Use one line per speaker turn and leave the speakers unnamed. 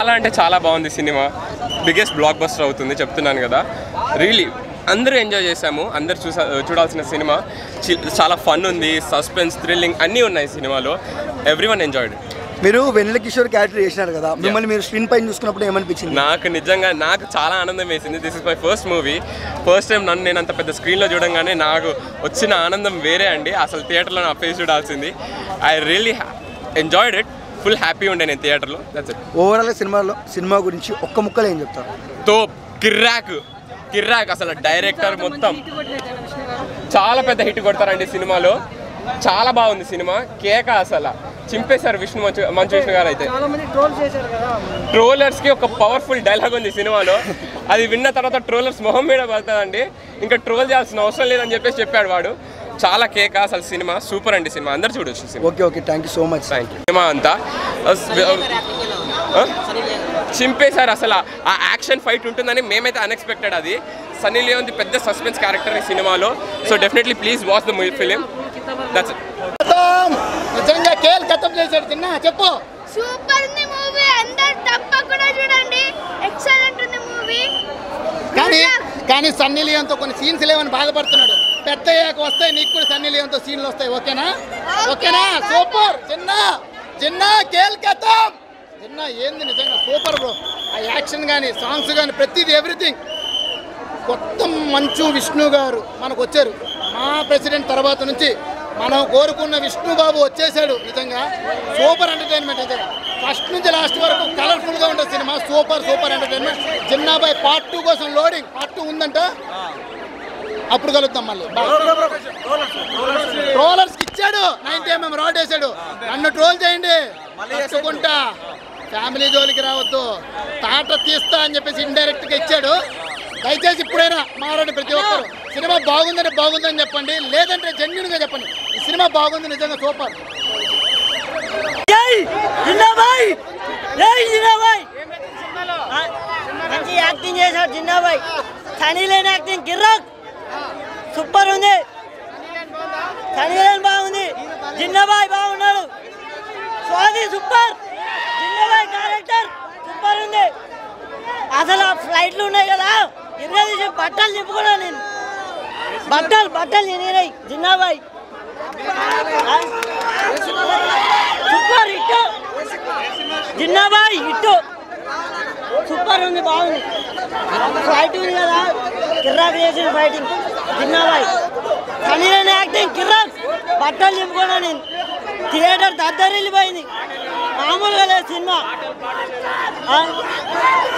చాలా అంటే చాలా బాగుంది సినిమా బిగ్గెస్ట్ బ్లాక్ బస్టర్ అవుతుంది చెప్తున్నాను కదా రియలీ అందరూ ఎంజాయ్ చేశాము అందరు చూసా చూడాల్సిన సినిమా చి- చాలా ఫన్ ఉంది సస్పెన్స్ థ్రిల్లింగ్ అన్నీ ఉన్నాయి సినిమాలో ఎవ్రీ వన్ ఎంజాయ్డ్
మీరు వెన్నెల కిషోర్ క్యారెక్టర్ చేసినారు కదా మిమ్మల్ని మీరు స్క్రీన్ పైన చూసుకున్నప్పుడు ఏమనిపించింది
నాకు నిజంగా నాకు చాలా ఆనందం వేసింది this is my first movie first time నన్ను నేను అంత పెద్ద స్క్రీన్లో చూడంగానే నాకు వచ్చిన ఆనందం వేరే అండి అసలు థియేటర్లో నా ఫేస్ చూడాల్సింది I really enjoyed it full happy ఉండే నేను థియేటర్లో దట్స్ ఇట్
ఓవరాల్ సినిమాలో సినిమా గురించి ఒక్క ముక్కలో ఏం చెప్తారు
తో కిర్రాక్ కిర్రాక్ అసలు డైరెక్టర్ మొత్తం చాలా పెద్ద హిట్ కొడతారండి సినిమాలో చాలా బాగుంది సినిమా కేక అసలు చింపేశారు విష్ణు మంచు మంచు విష్ణు గారు అయితే ట్రోలర్స్ కి ఒక పవర్ఫుల్ డైలాగ్ ఉంది సినిమాలో అది విన్న తర్వాత ట్రోలర్స్ మొహం మీద పడుతుందండి ఇంకా ట్రోల్ చేయాల్సిన అవసరం లేదని చెప్పేసి చెప్పాడు వాడు చాలా కేక అసలు సినిమా సూపర్ అండి సినిమా అందరు చూడొచ్చు సినిమా
okay okay thank you so much
thank you సినిమా అంతా ఆ? చింపేశారు అసలు ఆ యాక్షన్ ఫైట్ ఉంటుందని మేమైతే అన్ఎక్స్పెక్టెడ్ అది సన్నీ లియోన్ ది పెద్ద సస్పెన్స్ క్యారెక్టర్ ఈ సినిమాలో so definitely please watch the movie film that's
నిజంగా కేల్ కథం చేశాడు చిన్న చెప్పు
సూపర్ ఉంది మూవీ అందరు తప్పకుండా చూడండి ఎక్సలెంట్ ఉంది మూవీ
కానీ కానీ సన్నీ లియోన్తో కొన్ని సీన్స్ లేవని బాధపడుతున్నాడు పెద్ద అయ్యాక వస్తాయి నీకు కూడా సన్నీ లియోన్తో సీన్లు వస్తాయి ఓకేనా ఓకేనా సూపర్ చిన్న చిన్న కేల్ కథం చిన్న ఏంది నిజంగా సూపర్ బ్రో ఆ యాక్షన్ కానీ సాంగ్స్ కానీ ప్రతిదీ ఎవ్రీథింగ్ కొత్త మంచు విష్ణు గారు మనకు వచ్చారు మా ప్రెసిడెంట్ తర్వాత నుంచి మనం కోరుకున్న విష్ణు బాబు వచ్చేసాడు నిజంగా సూపర్ ఎంటర్టైన్మెంట్ నిజంగా ఫస్ట్ నుంచి లాస్ట్ వరకు కలర్ఫుల్ గా ఉంటుంది సినిమా super super entertainment Chinnabhai part two కోసం లోడింగ్ పార్ట్ టూ ఉందంట అప్పుడు కలుద్దాం మళ్ళీ ట్రోలర్స్ ఇచ్చాడు నైన్టీ ఎంఎం రాడ్ వేసాడు నన్ను ట్రోల్ చేయండి తట్టుకుంటా ఫ్యామిలీ జోలికి రావద్దు తాట తీస్తా అని చెప్పేసి ఇండైరెక్ట్ గా ఇచ్చాడు దయచేసి ఇప్పుడైనా మారండి ప్రతి ఒక్కరు సినిమా బాగుందని బాగుందని చెప్పండి లేదంటే జెన్యున్ గా చెప్పండి ఈ సినిమా బాగుంది నిజంగా సూపర్
జిన్నాబాయ్ జై జిన్నాబాయ్ మంచి యాక్టింగ్ చేశాడు జిన్నాబాయ్ సనీ లేని యాక్టింగ్ గిర్రాక్ సూపర్ ఉంది సనీ లేని బాగుంది జిన్నాబాయ్ బాగున్నాడు Swathi super Jinnabhai character super ఉంది అసలు ఆ ఫ్లైట్లు ఉన్నాయి కదా ఇరవై తీసి బట్టలు నింపుకున్నా నేను బట్టలు బట్టలు నిన్నాయి Jinnabhai super hit Jinnabhai hit super ఉంది బాగుంది ఫైట్ ఉంది కదా కిర్రాక్ చేసిన ఫైటింగ్ జిన్నాబాయ్ సనీలైన యాక్టింగ్ కిర్రాక్ బట్టలు నింపుకున్నా నేను థియేటర్ దద్దరిల్లిపోయింది మామూలుగా లేదు సినిమా ఆ?